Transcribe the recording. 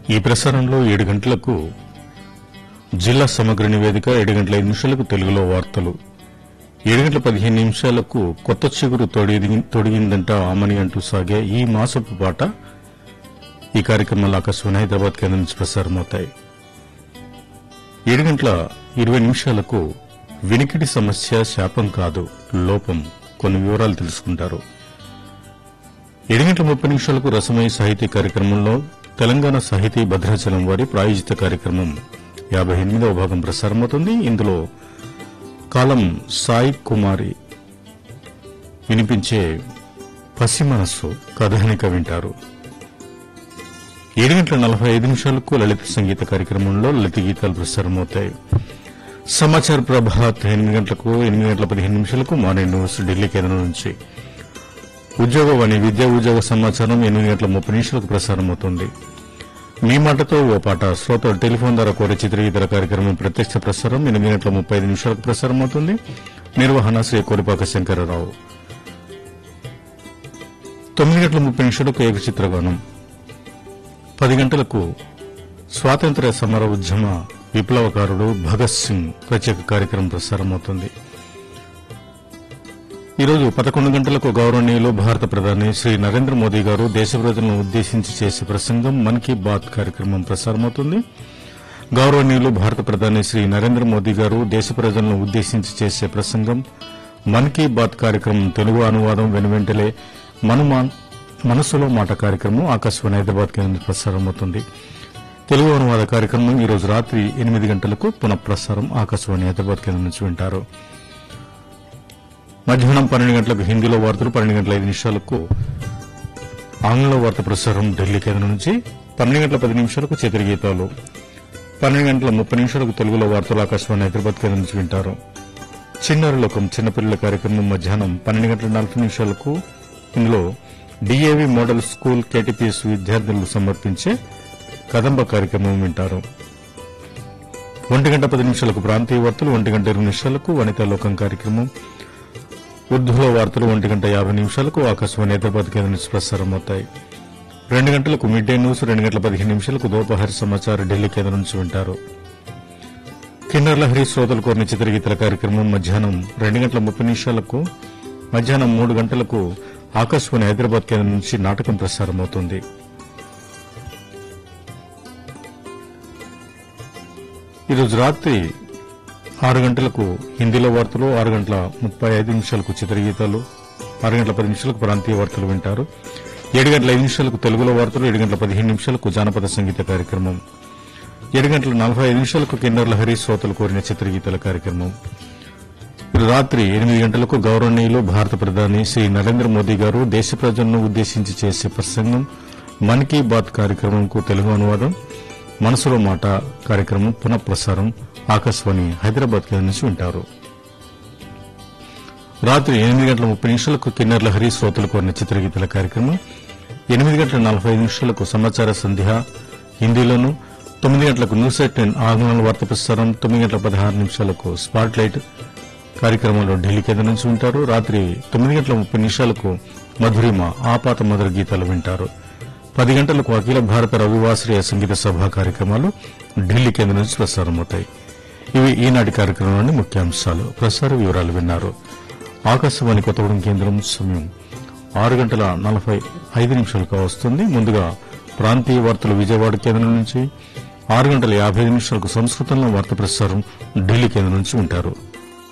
ఈ ప్రసారంలో ఏడు గంటలకు జిల్లా సమగ్ర నివేదిక ఏడు గంటల ఐదు నిమిషాలకు తెలుగులో వార్తలు ఏడు గంటల పదిహేను నిమిషాలకు కొత్త చిగురు తొడిగి- తొడిగిందంట ఆమని అంటూ సాగే ఈ మాసపు పాట ఈ కార్యక్రమాలు ఆకాశవాణి హైదరాబాద్ కేంద్రం నుంచి ప్రసారమవుతాయి ఏడు గంటల ఇరవై నిమిషాలకు వినికిడి సమస్య శాపం కాదు లోపం కొన్ని వివరాలు తెలుసుకుంటారు ఏడు గంటల ముప్పై నిమిషాలకు రసమయ సాహితీ కార్యక్రమంలో తెలంగాణ సాహితీ భద్రాచలం వారి ప్రాయోజిత కార్యక్రమం యాభై ఎనిమిదవ భాగం ప్రసారమవుతుంది ఇందులో కాలం సాయి కుమారి వినిపించే పసి మనస్సు కథానిక వింటారు ఏడు గంటల నలభై ఐదు నిమిషాలకు లలిత సంగీత కార్యక్రమంలో లలిత గీతాలు ప్రసారమవుతాయి సమాచార ప్రభాత్ ఎనిమిది గంటలకు ఎనిమిది గంటల పదిహేను నిమిషాలకు మార్నింగ్ న్యూస్ ఢిల్లీ కేంద్రం నుంచి ఉద్యోగవాణి విద్యా ఉద్యోగ సమాచారం ఎనిమిది గంటల ముప్పై నిమిషాలకు ప్రసారమవుతుంది మీ మాటతో ఓ పాట శ్రోతలు టెలిఫోన్ ద్వారా కోరే చిత్రగీతల కార్యక్రమం ప్రత్యక్ష ప్రసారం ఎనిమిది గంటల ముప్పై ఐదు నిమిషాలకు ప్రసారమవుతుంది నిర్వహణ శ్రీ కోరిపాక శంకరరావు తొమ్మిది గంటల ముప్పై నిమిషాలకు ఏక చిత్రగానం పది గంటలకు స్వాతంత్ర్య సమర ఉద్యమ విప్లవకారుడు భగత్ సింగ్ ప్రత్యేక కార్యక్రమం ప్రసారమవుతుంది ఈరోజు పదకొండు గంటలకు గౌరవనీయులు భారత ప్రధాని శ్రీ నరేంద్ర మోదీ గారు దేశ ప్రజలను ఉద్దేశించి చేసే ప్రసంగం మన్ కీ బాత్ కార్యక్రమం ప్రసారమవుతుంది గౌరవనీయులు భారత ప్రధాని శ్రీ నరేంద్ర మోదీ గారు దేశ ప్రజలను ఉద్దేశించి చేసే ప్రసంగం మన్ కీ బాత్ కార్యక్రమం తెలుగు అనువాదం వెనువెంటలే మనుమాన్ మనసులో మాట కార్యక్రమం ఆకాశవాణి హైదరాబాద్ కేంద్రం ప్రసారమవుతుంది తెలుగు అనువాద కార్యక్రమం ఈ రోజు రాత్రి ఎనిమిది గంటలకు పునఃప్రసారం ఆకాశవాణి హైదరాబాద్ కేంద్రం నుంచి వింటారు మధ్యాహ్నం పన్నెండు గంటలకు హిందీలో వార్తలు పన్నెండు గంటల ఐదు నిమిషాలకు ఆంగ్లంలో వార్త ప్రసారం ఢిల్లీ కేంద్రం నుంచి పన్నెండు గంటల పది నిమిషాలకు చిత్రగీతాలు పన్నెండు గంటల ముప్పై నిమిషాలకు తెలుగులో వార్తలు ఆకాశవాణి హైదరాబాద్ కేంద్రం నుంచి వింటారు చిన్నారి లోకం చిన్నపిల్లల కార్యక్రమం మధ్యాహ్నం పన్నెండు గంటల నలభై నిమిషాలకు ఇందులో డిఏవి మోడల్ స్కూల్ కేటీపీఎస్ విద్యార్థులకు సమర్పించే కదంబ కార్యక్రమం వింటారు ఒంటి గంట పది నిమిషాలకు ప్రాంతీయ వార్తలు ఒంటి గంట ఇరవై నిమిషాలకు వనితా లోకం కార్యక్రమం ఉర్దూలో వార్తలు ఒంటి గంట యాభై నిమిషాలకు ఆకాశవాణి హైదరాబాద్ కేంద్రం నుంచి ప్రసారం అవుతాయి రెండు గంటలకు మిడ్ డే న్యూస్ రెండు గంటల పదిహేను నిమిషాలకు దోపహరి సమాచారం ఢిల్లీ కేంద్రం నుంచి వింటారు కిన్నర్ లహరి శ్రోతలు కోరిన చిత్రగీతల కార్యక్రమం మధ్యాహ్నం రెండు గంటల ముప్పై నిమిషాలకు మధ్యాహ్నం మూడు గంటలకు ఆకాశవాణి హైదరాబాద్ కేంద్రం నుంచి నాటకం ప్రసారమవుతుంది ఈరోజు రాత్రి ఆరు గంటలకు హిందీలో వార్తలు ఆరు గంటల ముప్పై ఐదు నిమిషాలకు చిత్రగీతాలు ఆరు గంటల పది నిమిషాలకు ప్రాంతీయ వార్తలు వింటారు ఏడు గంటల ఐదు నిమిషాలకు తెలుగులో వార్తలు ఏడు గంటల పదిహేను నిమిషాలకు జానపద సంగీత కార్యక్రమం ఏడు గంటల నలభై ఐదు నిమిషాలకు కిన్నర్ లహరి శ్రోతలు కోరిన చిత్రగీతాల కార్యక్రమం ఈరోజు రాత్రి ఎనిమిది గంటలకు గౌరవనీయులు భారత ప్రధాని శ్రీ నరేంద్ర మోదీ గారు దేశ ప్రజలను ఉద్దేశించి చేసే ప్రసంగం మన్ కీ బాత్ కార్యక్రమంకు తెలుగు అనువాదం మనసులో మాట కార్యక్రమం పునఃప్రసారం ఆకాశవాణి హైదరాబాద్ కేంద్రం నుంచి వింటారు రాత్రి ఎనిమిది గంటల ముప్పై నిమిషాలకు కిన్నర్ లహరి శ్రోతలు కోరిన చిత్రగీతల కార్యక్రమం ఎనిమిది గంటల నలభై ఐదు నిమిషాలకు సమాచార సంధ్య హిందీలోను తొమ్మిది గంటలకు న్యూస్ ఎయిట్ టెన్ ఆంగ్లంలో వార్త ప్రసారం తొమ్మిది గంటల పదహారు నిమిషాలకు స్పాట్ లైట్ కార్యక్రమంలో ఢిల్లీ కేంద్రం నుంచి వింటారు రాత్రి తొమ్మిది గంటల ముప్పై నిమిషాలకు మధురిమ ఆపాత మధుర గీతాలు వింటారు పది గంటలకు అఖిల భారత రవివాసరీయ సంగీత సభ కార్యక్రమాలు ఢిల్లీ కేంద్రం నుంచి ప్రసారమవుతాయి ఇవి ఈనాటి కార్యక్రమంలోని ముఖ్యాంశాలు ప్రసార వివరాలు విన్నారు ఆకాశవాణి కొత్తగూడెం కేంద్రం సమయం ఆరు గంటల నలభై ఐదు నిమిషాలుగా వస్తుంది ముందుగా ప్రాంతీయ వార్తలు విజయవాడ కేంద్రం నుంచి ఆరు గంటల యాభై ఐదు నిమిషాలకు సంస్కృతంలో వార్త ప్రసారం ఢిల్లీ కేంద్రం నుంచి ఉంటారు